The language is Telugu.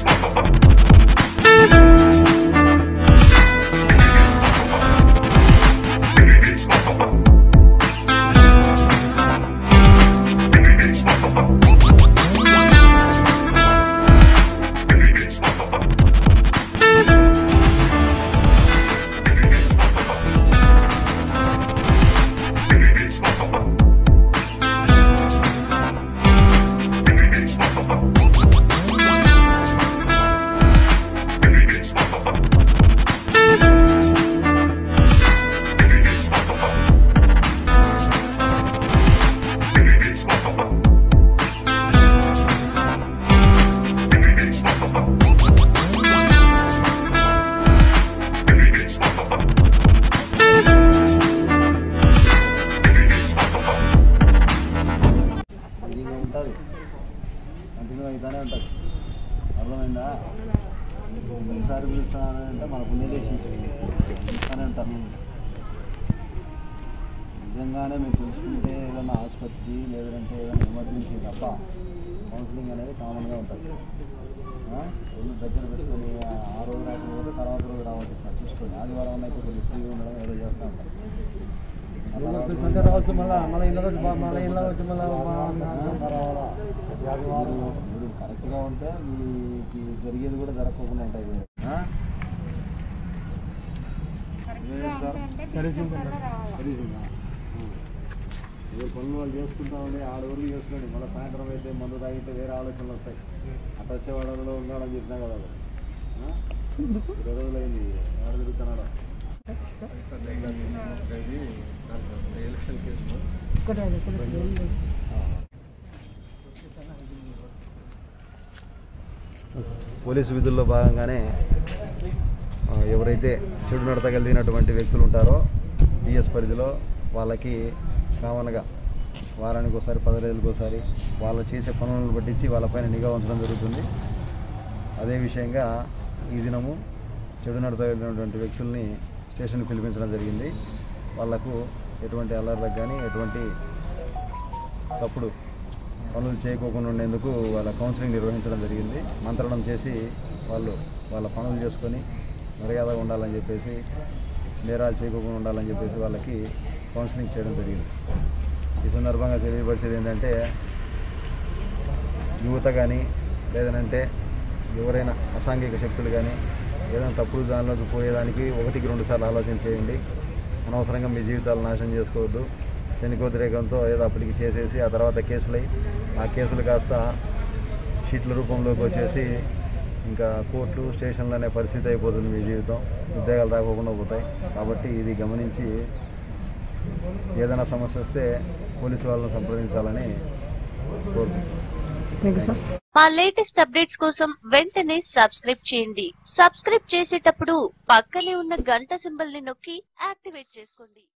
ఇది ఇంకా ఉంటుంది కంటిన్యూ అవుతానే ఉంటుంది అర్థమైందా ఈసారి పిలుస్తానంటే మన పుణ్యదేశం అని అంటారు నిజంగానే మీరు తెలుసుకుంటే ఏదైనా ఆసుపత్రి లేదంటే ఏదైనా ఎమర్జెన్సీ తప్ప కౌన్సిలింగ్ అనేది కామన్గా ఉంటుంది ఆ? ఒళ్ళు దగ్గర పెట్టుకొని ఆ- ఆ రోజు రాకపోతే తర్వాత రోజు రావచ్చు సార్ చూసుకొని ఆదివారం అయితే కొంచెం ఫ్రీగా ఉండడం ఏదో చేస్తూ ఉంటాం ఆ తర్వాత రోజు రావచ్చు మళ్ళీ మళ్ళీ ఇళ్ళ వచ్చి మళ్ళీ ఇళ్ళ వచ్చి మళ్ళీ మీరు మీరు కరెక్ట్గా ఉంటే మీకు జరిగేది కూడా జరగకుండా ఉంటాయి మీరు. ఆ? ఏం చెప్తారు? సర్వీసింగా? ఆ. ఏ పనులు వాళ్ళు చేసుకుంటా ఉండి ఆడవాళ్ళు చేసుకోండి మళ్ళీ సాయంత్రం అయితే మందు తాగితే వేరే ఆలోచనలు వస్తాయి అట్లా వచ్చే వాళ్ళలో ఉండాలని చెప్పినా కదా అది. ఆ? ఇరవై రోజులు అయింది ఎవరు తిరుగుతున్నాడో పోలీసు విధుల్లో భాగంగానే ఆ, ఎవరైతే చెడు నడత కలిగినటువంటి వ్యక్తులు ఉంటారో పిఎస్ పరిధిలో వాళ్ళకి కామన్గా వారానికి ఒకసారి పది రోజులకు ఒకసారి వాళ్ళు చేసే పనులను పట్టించి వాళ్ళపైన నిఘా ఉంచడం జరుగుతుంది అదే విషయంగా ఈ దినము చెడు నడత వెళ్ళినటువంటి వ్యక్తుల్ని స్టేషన్కి పిలిపించడం జరిగింది వాళ్లకు ఎటువంటి అల్లర్లకు కానీ ఎటువంటి తప్పుడు పనులు చేయకోకుండా ఉండేందుకు వాళ్ళ కౌన్సిలింగ్ నిర్వహించడం జరిగింది మంత్రణం చేసి వాళ్ళు వాళ్ళ పనులు చేసుకొని మర్యాదగా ఉండాలని చెప్పేసి నేరాలు చేయకోకుండా ఉండాలని చెప్పేసి వాళ్ళకి కౌన్సిలింగ్ చేయడం జరిగింది ఈ సందర్భంగా తెలియపరిచేది ఏంటంటే యువత కానీ లేదనంటే ఎవరైనా అసాంఘిక శక్తులు కానీ ఏదైనా తప్పుడు దానిలోకి పోయేదానికి ఒకటికి రెండు సార్లు ఆలోచన చేయండి అనవసరంగా మీ జీవితాలు నాశనం చేసుకోవద్దు శనికోద్రేకంతో ఏదో అప్పటికి చేసేసి ఆ తర్వాత కేసులై ఆ కేసులు కాస్త షీట్ల రూపంలోకి వచ్చేసి ఇంకా కోర్టు స్టేషన్లు అనే పరిస్థితి అయిపోతుంది మీ జీవితం ఉద్యోగాలు రాకోకుండా పోతాయి కాబట్టి ఇది గమనించి ఏదైనా సమస్య వస్తే పోలీసు వాళ్ళని సంప్రదించాలని కోరుకుంటున్నాను మా లేటెస్ట్ అప్డేట్స్ కోసం వెంటనే సబ్స్క్రైబ్ చేయండి సబ్స్క్రైబ్ చేసేటప్పుడు పక్కనే ఉన్న గంట సింబల్ ని నొక్కి యాక్టివేట్ చేసుకోండి